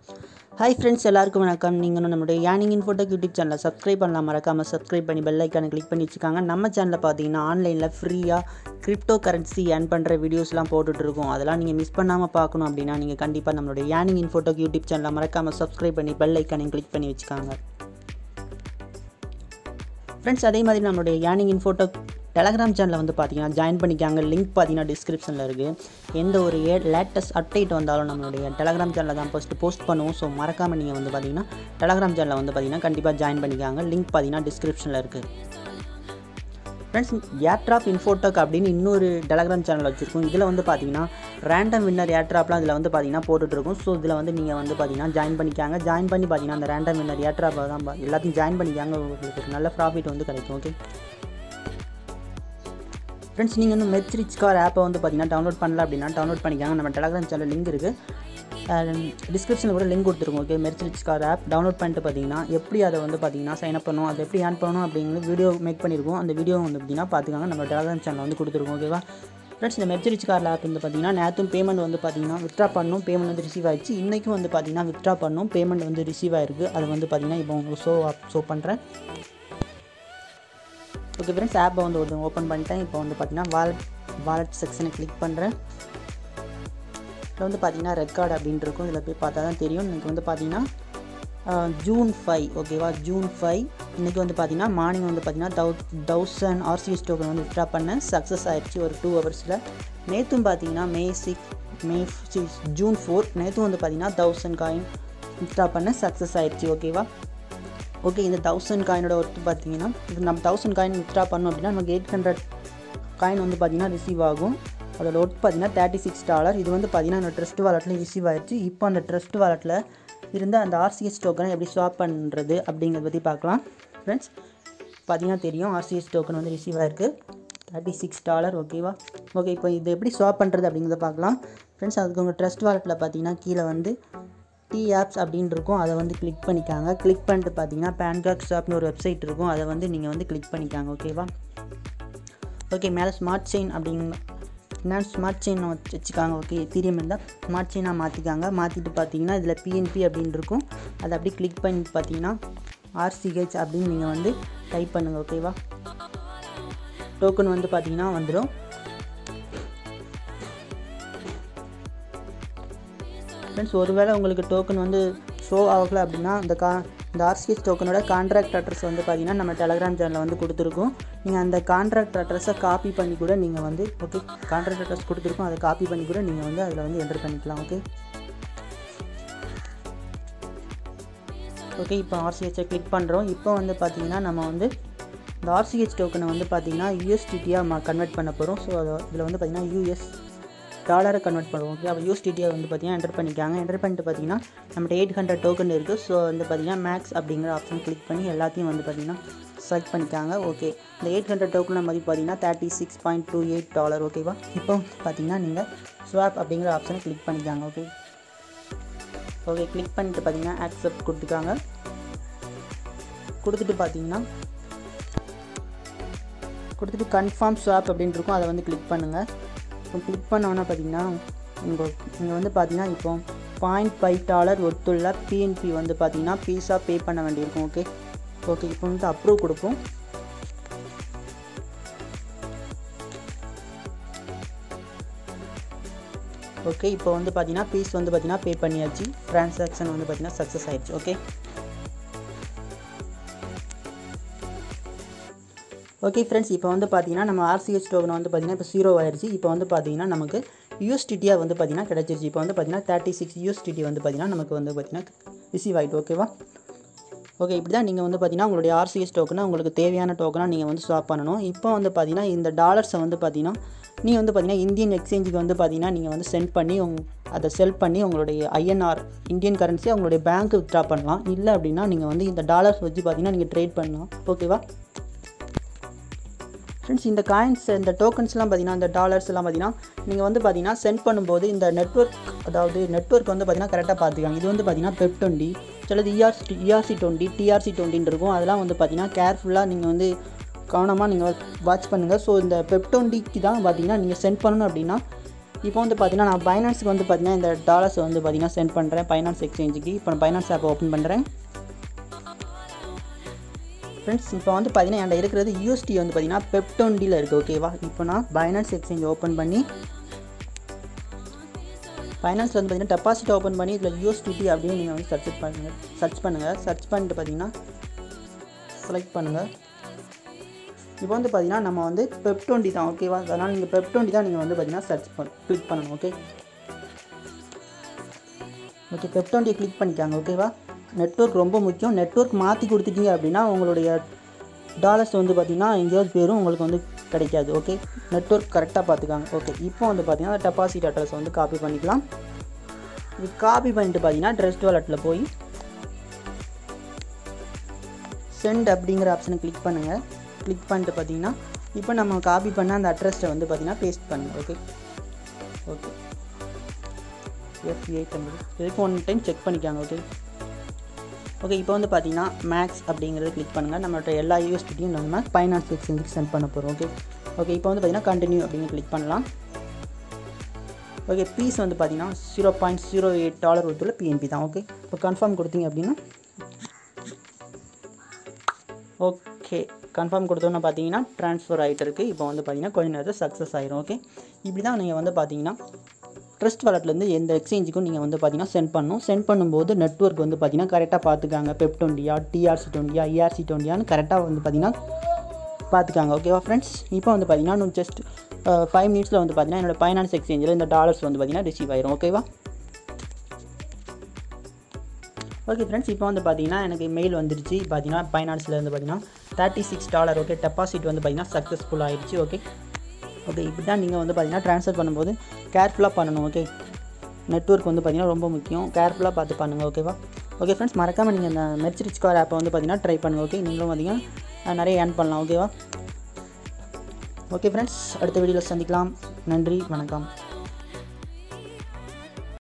hi friends எல்லாருக்கும் வணக்கம் நீங்கள் இன்னும் நம்மளுடைய யானிங் இன்ஃபோடெக் யூடியூப் சேனலை சப்ஸ்கிரைப் பண்ணலாம் மறக்காமல் சப்ஸ்கிரைப் பண்ணி பெல் ஐக்கானை கிளிக் பண்ணி வச்சுக்காங்க நம்ம சேனலில் பார்த்தீங்கன்னா ஆன்லைனில் ஃப்ரீயாக கிரிப்டோ கரன்சி ஏர்ன் பண்ணுற வீடியோஸ்லாம் போட்டுட்ருக்கோம் அதெல்லாம் நீங்கள் மிஸ் பண்ணாமல் பார்க்கணும் அப்படின்னா நீங்கள் கண்டிப்பாக நம்மளுடைய யானிங் இன்ஃபோடெக் யூடியூப் சேனலை மறக்காமல் சப்ஸ்கிரைப் பண்ணி பெல் ஐக்கானை கிளிக் பண்ணி வச்சுக்காங்க ஃப்ரெண்ட்ஸ் அதே மாதிரி நம்மளுடைய யானிங் இன்ஃபோடெக் டெலகிராம் சேனலில் வந்து பார்த்தீங்கன்னா ஜாயின் பண்ணிக்காங்க லிங்க் பார்த்தீங்கன்னா டிஸ்கிரிப்ஷனில் இருக்குது எந்த ஒரு ஏ லேட்டஸ்ட் அப்டேட் வந்தாலும் நம்மளுடைய டெலகிராம் சேனலில் தான் ஃபஸ்ட்டு போஸ்ட் பண்ணுவோம் ஸோ மறக்காமல் நீங்கள் வந்து பார்த்தீங்கன்னா டெலகிராம் சேனலில் வந்து பார்த்தீங்கன்னா கண்டிப்பாக ஜாயின் பண்ணிக்காங்க லிங்க் பார்த்தீங்கன்னா டிஸ்கிரிப்ஷனில் இருக்குது ஃப்ரெண்ட்ஸ் ஏர்ட்ராப் இன்ஃபோடெக் அப்படின்னு இன்னொரு டெலகிராம் சேனல் வச்சுருக்கோம் இதில் வந்து பார்த்தீங்கன்னா ரேண்டம் வின்னர் ஏர்ட்ராப்லாம் இதில் வந்து பார்த்தீங்கன்னா போட்டுட்ருக்கோம் ஸோ இதில் வந்து நீங்கள் வந்து பார்த்தீங்கன்னா ஜாயின் பண்ணிக்காங்க ஜாயின் பண்ணி பார்த்தீங்கன்னா அந்த ரேண்டம் வின்னர் ஏர்ட்ராப் தான் பா- எல்லாத்தையும் ஜாயின் பண்ணிக்காங்க உங்களுக்கு ஒரு நல்ல ப்ராஃபிட் வந்து கிடைக்கும் ஓகே ஃப்ரெண்ட்ஸ் நீங்கள் இன்னும் மெச் ரிச் கார் ஆப்பை வந்து பார்த்தீங்கன்னா டவுன்லோட் பண்ணல அப்படின்னா டவுன்லோட் பண்ணிக்காங்க நம்ம டெலகிராம் சேனல் லிங்க் இருக்குது டிஸ்கிரிப்ஷனில் கூட லிங்க் கொடுத்துருக்கோம் ஓகே மெர்ச் ரிச் கார் ஆப் டவுன்லோட் பண்ணிட்டு பார்த்தீங்கன்னா எப்படி அதை வந்து பார்த்தீங்கன்னா சைன் அப் பண்ணணும் அதை எப்படி ஏர்ன் பண்ணணும் அப்படிங்கிறது வீடியோ மேக் பண்ணியிருக்கோம் அந்த வீடியோ வந்து பார்த்தீங்கன்னா பார்த்துக்காங்க நம்ம டெலகிராம் சேனல் வந்து கொடுத்துருக்கோம் ஓகேவா ஃப்ரெண்ட்ஸ் இந்த மெர்ச் ரிச் கார் ஆப் வந்து பார்த்தீங்கன்னா நேற்றும் பேமெண்ட் வந்து பார்த்தீங்கன்னா வித்ட்ரா பண்ணணும் பேமெண்ட் வந்து ரிசீவ் ஆயிடுச்சு இன்றைக்கும் வந்து பார்த்தீங்கன்னா வித்ட்ரா பண்ணணும் பேமெண்ட் வந்து ரிசீவ் ஆயிருக்கு அதை வந்து பார்த்தீங்கன்னா இப்போ உங்களுக்கு ஷோ ஷோ பண்ணுறேன் ஓகே ஃப்ரெண்ட்ஸ் ஆப்பை வந்து ஒரு ஓப்பன் பண்ணிட்டேன் இப்போ வந்து பார்த்தீங்கன்னா வாலெட் வாலெட் செக்ஷனை கிளிக் பண்ணுறேன் இதில் வந்து பார்த்தீங்கன்னா ரெக்கார்டு அப்படின்னு இருக்கும் இதில் போய் பார்த்தா தான் தெரியும் எனக்கு வந்து பார்த்தீங்கன்னா ஆஹ், ஜூன் ஃபைவ் ஓகேவா ஜூன் ஃபைவ் இன்றைக்கி வந்து பார்த்தீங்கன்னா மார்னிங் வந்து பார்த்தீங்கன்னா தௌ தௌசண்ட் ஆர்சிஎஸ் டோக்கன் வந்து வித்ட்ரா பண்ணேன் சக்ஸஸ் ஆயிடுச்சு ஒரு டூ ஹவர்ஸில் நேற்றும் பார்த்தீங்கன்னா May six May six June four நேற்றும் வந்து பார்த்தீங்கன்னா தௌசண்ட் காயின் வித்ட்ரா பண்ணேன் சக்ஸஸ் ஆயிடுச்சு ஓகேவா ஓகே இந்த தௌசண்ட் காயினோட ஒர்த்து பார்த்தீங்கன்னா இது நம்ம தௌசண்ட் காயின் வித்ட்ரா பண்ணோம் அப்படின்னா நமக்கு எயிட் ஹண்ட்ரட் காயின் வந்து பார்த்தீங்கன்னா ரிசீவ் ஆகும் அதோட ஒர்த் பார்த்தீங்கன்னா தேர்ட்டி சிக்ஸ் டாலர் இது வந்து பார்த்தீங்கன்னா அந்த ட்ரஸ்ட் வாலெட்டில் ரிசீவ் ஆயிடுச்சு இப்போ அந்த ட்ரஸ்ட் வாலெட்டில் இருந்த அந்த ஆர்சிஎஸ் டோக்கனை எப்படி ஸ்வாப் பண்ணுறது அப்படிங்கிறத பற்றி பார்க்கலாம் ஃப்ரெண்ட்ஸ் பார்த்தீங்கன்னா தெரியும் ஆர்சிஎஸ் டோக்கன் வந்து ரிசீவ் ஆயிருக்கு தேர்ட்டி சிக்ஸ் டாலர் ஓகேவா ஓகே இப்போ இது எப்படி ஸ்வாப் பண்ணுறது அப்படிங்கிறத பார்க்கலாம் ஃப்ரெண்ட்ஸ் அதுக்கு உங்கள் ட்ரஸ்ட் வாலெட்டில் பார்த்தீங்கன்னா கீழே வந்து டி ஆப்ஸ் அப்படின்னு இருக்கும் அதை வந்து கிளிக் பண்ணிக்காங்க கிளிக் பண்ணிட்டு பார்த்தீங்கன்னா பேன்கார்ட் ஷாப்னு ஒரு வெப்சைட் இருக்கும் அதை வந்து நீங்கள் வந்து கிளிக் பண்ணிக்காங்க ஓகேவா ஓகே மேலே ஸ்மார்ட் செயின் அப்படிங்க என்ன ஸ்மார்ட் செயின் வச்சுக்காங்க ஓகே எத்தீரியம் இருந்தால் ஸ்மார்ட் செயினாக மாற்றிக்காங்க மாற்றிட்டு பார்த்தீங்கன்னா இதில் பிஎன்பி அப்படின்னு இருக்கும் அதை அப்படியே கிளிக் பண்ணி பார்த்தீங்கன்னா ஆர்சிஹெச் அப்படின்னு நீங்கள் வந்து டைப் பண்ணுங்கள் ஓகேவா டோக்கன் வந்து பார்த்தீங்கன்னா வந்துடும் ஃப்ரெண்ட்ஸ் ஒருவேளை உங்களுக்கு டோக்கன் வந்து ஷோ ஆகலை அப்படின்னா இந்த கா இந்த ஆர்சிஎஸ் டோக்கனோட கான்ட்ராக்ட் அட்ரஸ் வந்து பார்த்தீங்கன்னா நம்ம டெலகிராம் சேனலில் வந்து கொடுத்துருக்கோம் நீங்கள் அந்த கான்ட்ராக்ட் அட்ரஸை காப்பி பண்ணி கூட நீங்கள் வந்து ஓகே கான்ட்ராக்ட் அட்ரஸ் கொடுத்துருக்கோம் அதை காப்பி பண்ணி கூட நீங்கள் வந்து அதில் வந்து என்டர் பண்ணிக்கலாம் ஓகே ஓகே இப்போ ஆர்சிஹெச்சை கிளிக் பண்ணுறோம் இப்போ வந்து பார்த்தீங்கன்னா நம்ம வந்து இந்த ஆர்சிஹெச் டோக்கனை வந்து பார்த்தீங்கன்னா யூஎஸ்டிடியாக கன்வெர்ட் பண்ண போகிறோம் ஸோ இதில் வந்து பார்த்தீங்கன்னா யூஎஸ் டாலரை கன்வெர்ட் பண்ணுவோம் ஓகே அப்போ யூஎஸ்டிடியை வந்து பார்த்தீங்கன்னா என்டர் பண்ணிக்காங்க என்டர் பண்ணிட்டு பார்த்தீங்கன்னா நம்மகிட்ட எயிட் ஹண்ட்ரட் டோக்கன் இருக்குது ஸோ வந்து பார்த்தீங்கன்னா மேக்ஸ் அப்படிங்கிற ஆப்ஷன் கிளிக் பண்ணி எல்லாத்தையும் வந்து பார்த்தீங்கன்னா செலக்ட் பண்ணிக்காங்க ஓகே இந்த எயிட் ஹண்ட்ரட் டோக்கன் மதிப்பு பார்த்தீங்கன்னா thirty six point two eight dollar ஓகேவா இப்போ பார்த்தீங்கன்னா நீங்கள் ஸ்வாப் அப்படிங்கிற ஆப்ஷனை கிளிக் பண்ணிக்காங்க ஓகே ஓகே கிளிக் பண்ணிட்டு பார்த்தீங்கன்னா ஆக்செப்ட் கொடுத்துக்காங்க கொடுத்துட்டு பார்த்தீங்கன்னா கொடுத்துட்டு கன்ஃபார்ம் ஸ்வாப் அப்படின்னு இருக்கும் அதை வந்து கிளிக் பண்ணுங்கள் இப்போ கிளிக் பண்ணோன்னா பார்த்தீங்கன்னா உங்கள் இங்கே வந்து பார்த்தீங்கன்னா இப்போ பாயிண்ட் ஃபைவ் டாலர் ஒத்துள்ள பிஎன்பி வந்து பார்த்தீங்கன்னா பீஸாக பே பண்ண வேண்டியிருக்கும் ஓகே ஓகே இப்போ வந்து அப்ரூவ் கொடுப்போம் ஓகே இப்போ வந்து பார்த்தீங்கன்னா பீஸ் வந்து பார்த்தீங்கன்னா பே பண்ணியாச்சு ட்ரான்சாக்ஷன் வந்து பார்த்தீங்கன்னா சக்ஸஸ் ஆயிடுச்சு ஓகே ஓகே ஃப்ரெண்ட்ஸ் இப்போ வந்து பார்த்தீங்கன்னா நம்ம ஆர்சிஎஸ் டோக்கன் வந்து பார்த்தீங்கன்னா இப்போ ஜீரோ ஆயிடுச்சு இப்போ வந்து பார்த்தீங்கன்னா நமக்கு யூஎஸ்டிடியாக வந்து பார்த்தீங்கன்னா கிடச்சிருச்சு இப்போ வந்து பார்த்தீங்கன்னா தேர்ட்டி சிக்ஸ் யூஎஸ்டிடி வந்து பார்த்தீங்கன்னா நமக்கு வந்து பார்த்தீங்கன்னா ரிசீவ் ஆகிட்டு ஓகேவா ஓகே இப்படி தான் நீங்கள் வந்து பார்த்தீங்கன்னா உங்களுடைய ஆர்சிஎஸ் டோக்கனை உங்களுக்கு தேவையான டோக்கனாக நீங்கள் வந்து ஸ்வாப் பண்ணணும் இப்போ வந்து பார்த்தீங்கன்னா இந்த டாலர்ஸை வந்து பார்த்தீங்கன்னா நீ வந்து பார்த்தீங்கன்னா இந்தியன் எக்ஸ்சேஞ்சுக்கு வந்து பார்த்தீங்கன்னா நீங்கள் வந்து சென்ட் பண்ணி உங் அதை செல் பண்ணி உங்களுடைய ஐஎன்ஆர் இந்தியன் கரன்சியை உங்களுடைய பேங்க்கு வித்ட்ரா பண்ணலாம் இல்லை அப்படின்னா நீங்கள் வந்து இந்த டாலர்ஸ் வச்சு பார்த்தீங்கன்னா நீங்கள் ட்ரேட் பண்ணலாம் ஓகேவா ஃப்ரெண்ட்ஸ் இந்த காயின்ஸ் இந்த டோக்கன்ஸ்லாம் பார்த்தீங்கன்னா இந்த டாலர்ஸ் எல்லாம் பார்த்தீங்கன்னா நீங்கள் வந்து பார்த்தீங்கன்னா சென்ட் பண்ணும்போது இந்த நெட்வொர்க் அதாவது நெட்வொர்க் வந்து பார்த்தீங்கன்னா கரெக்டாக பார்த்துக்காங்க இது வந்து பார்த்தீங்கன்னா பெப் டுவெண்ட்டி சிலது இஆர்சி இஆர்சி டுவெண்ட்டி டிஆர்சி டுவெண்ட்டின்னு இருக்கும் அதெல்லாம் வந்து பார்த்தீங்கன்னா கேர்ஃபுல்லாக நீங்கள் வந்து கவனமாக நீங்கள் வாட்ச் பண்ணுங்கள் ஸோ இந்த பெப் டுவெண்ட்டிக்கு தான் பார்த்தீங்கன்னா நீங்கள் சென்ட் பண்ணணும் அப்படின்னா இப்போ வந்து பார்த்தீங்கன்னா நான் பைனான்ஸுக்கு வந்து பார்த்தீங்கன்னா இந்த டாலர்ஸ் வந்து பார்த்தீங்கன்னா சென்ட் பண்ணுறேன் பைனான்ஸ் எக்ஸ்சேஞ்சுக்கு இப்போ நான் பைனான்ஸ் ஆப் ஓப்பன் பண்ணுறேன் ஃப்ரெண்ட்ஸ் இப்போ வந்து பார்த்தீங்கன்னா என்கிட்ட இருக்கிறது யூஎஸ்டி வந்து பார்த்தீங்கன்னா பெப்டோண்டியில் இருக்குது ஓகேவா இப்போ நான் பைனான்ஸ் எக்ஸ்சேஞ்ச் ஓப்பன் பண்ணி ஃபைனான்ஸில் வந்து பார்த்தீங்கன்னா டெபாசிட் ஓப்பன் பண்ணி இதில் யூஎஸ்டிடி அப்படின்னு நீங்கள் வந்து சர்ச் பண்ணுங்கள் சர்ச் பண்ணுங்கள் சர்ச் பண்ணிட்டு பார்த்தீங்கன்னா செலக்ட் பண்ணுங்கள் இப்போ வந்து பார்த்தீங்கன்னா நம்ம வந்து பெப் டுவெண்ட்டி தான் ஓகேவா அதனால் நீங்கள் பெப் டுவெண்ட்டி தான் நீங்கள் வந்து பார்த்தீங்கன்னா சர்ச் பண்ண கிளிக் பண்ணணும் ஓகே ஓகே பெப் டுவெண்ட்டியை கிளிக் பண்ணிக்காங்க ஓகேவா நெட்ஒர்க் ரொம்ப முக்கியம் நெட்ஒர்க் மாற்றி கொடுத்துட்டீங்க அப்படின்னா உங்களுடைய டாலர்ஸ் வந்து பார்த்திங்கன்னா எங்கேயாவது பேரும் உங்களுக்கு வந்து கிடைக்காது ஓகே நெட்ஒர்க் கரெக்டாக பார்த்துக்காங்க ஓகே இப்போ வந்து பார்த்திங்கன்னா டெபாசிட் அட்ரஸ் வந்து காப்பி பண்ணிக்கலாம் இது காப்பி பண்ணிட்டு பார்த்தீங்கன்னா ட்ரெஸ்ட் வாலெட்டில் போய் சென்ட் அப்படிங்கிற ஆப்ஷனை கிளிக் பண்ணுங்கள் கிளிக் பண்ணிட்டு பார்த்தீங்கன்னா இப்போ நம்ம காப்பி பண்ண அந்த அட்ரஸை வந்து பார்த்தீங்கன்னா பேஸ்ட் பண்ணுங்கள் okay okay F eight hundred இதுக்கு ஒன் டைம் செக் பண்ணிக்காங்க ஓகே ஓகே இப்போ வந்து பார்த்தீங்கன்னா மேக்ஸ் அப்படிங்கிறத கிளிக் பண்ணுங்கள் நம்மளோட எல்லா யூஎஸ்டியும் நம்ம ஃபைனான்ஸ் எக்ஸ்சேஞ்சுக்கு சென்ட் பண்ண போகிறோம் ஓகே ஓகே இப்போ வந்து பார்த்தீங்கன்னா கண்டினியூ அப்படிங்க கிளிக் பண்ணலாம் ஓகே பீஸ் வந்து பார்த்தீங்கன்னா zero point zero eight dollar ஒருத்துல பிஎன்பி தான் ஓகே இப்போ கன்ஃபார்ம் கொடுத்தீங்க அப்படின்னா ஓகே கன்ஃபார்ம் கொடுத்தோன்னு பார்த்தீங்கன்னா ட்ரான்ஸ்ஃபர் ஆகிட்டு இருக்குது இப்போ வந்து பார்த்தீங்கன்னா கொஞ்ச நேரத்தில் சக்ஸஸ் ஆயிரும் ஓகே இப்படி தான் நீங்கள் வந்து பார்த்தீங்கன்னா ட்ரஸ்ட் வாலெட்லேருந்து எந்த எக்ஸ்சேஞ்சுக்கும் நீங்கள் வந்து பார்த்தீங்கன்னா சென்ட் பண்ணணும் சென்ட் பண்ணும்போது நெட்ஒர்க் வந்து பார்த்தீங்கன்னா கரெக்டாக பார்த்துக்காங்க பெப் டுவெண்ட்டியா டிஆர்சி டுவெண்ட்டியா இஆர்சி டுவெண்ட்டியான்னு கரெக்டாக வந்து பார்த்தீங்கன்னா பார்த்துக்காங்க ஓகேவா ஃப்ரெண்ட்ஸ் இப்போ வந்து பார்த்தீங்கன்னா இன்னும் ஜஸ்ட் ஃபைவ் மினிட்ஸில் வந்து பார்த்தீங்கன்னா என்னோட ஃபைனான்ஸ் எக்ஸ்சேஞ்சில் இந்த டாலர்ஸ் வந்து பார்த்தீங்கன்னா ரிசீவ் ஆயிரும் ஓகேவா ஓகே ஃப்ரெண்ட்ஸ் இப்போ வந்து பார்த்தீங்கன்னா எனக்கு மெயில் வந்துருச்சு பார்த்தீங்கன்னா ஃபைனான்ஸில் வந்து பார்த்தீங்கன்னா thirty six dollar okay deposit வந்து பார்த்தீங்கன்னா சக்ஸஸ்ஃபுல் ஆயிடுச்சு ஓகே ஓகே இப்படி தான் நீங்கள் வந்து பார்த்தீங்கன்னா ட்ரான்ஸ்ஃபர் பண்ணும்போது கேர்ஃபுல்லாக பண்ணணும் ஓகே நெட்ஒர்க் வந்து பார்த்தீங்கன்னா ரொம்ப முக்கியம் கேர்ஃபுல்லாக பார்த்து பண்ணுங்கள் ஓகேவா ஓகே ஃப்ரெண்ட்ஸ் மறக்காமல் நீங்கள் இந்த மெர்ச் ரிச் கார் ஆப்பை வந்து பார்த்தீங்கன்னா ட்ரை பண்ணுங்கள் ஓகே நீங்களும் பார்த்தீங்கன்னா நிறைய ஏர்ன் பண்ணலாம் ஓகேவா ஓகே ஃப்ரெண்ட்ஸ் அடுத்த வீடியோவில் சந்திக்கலாம் நன்றி வணக்கம்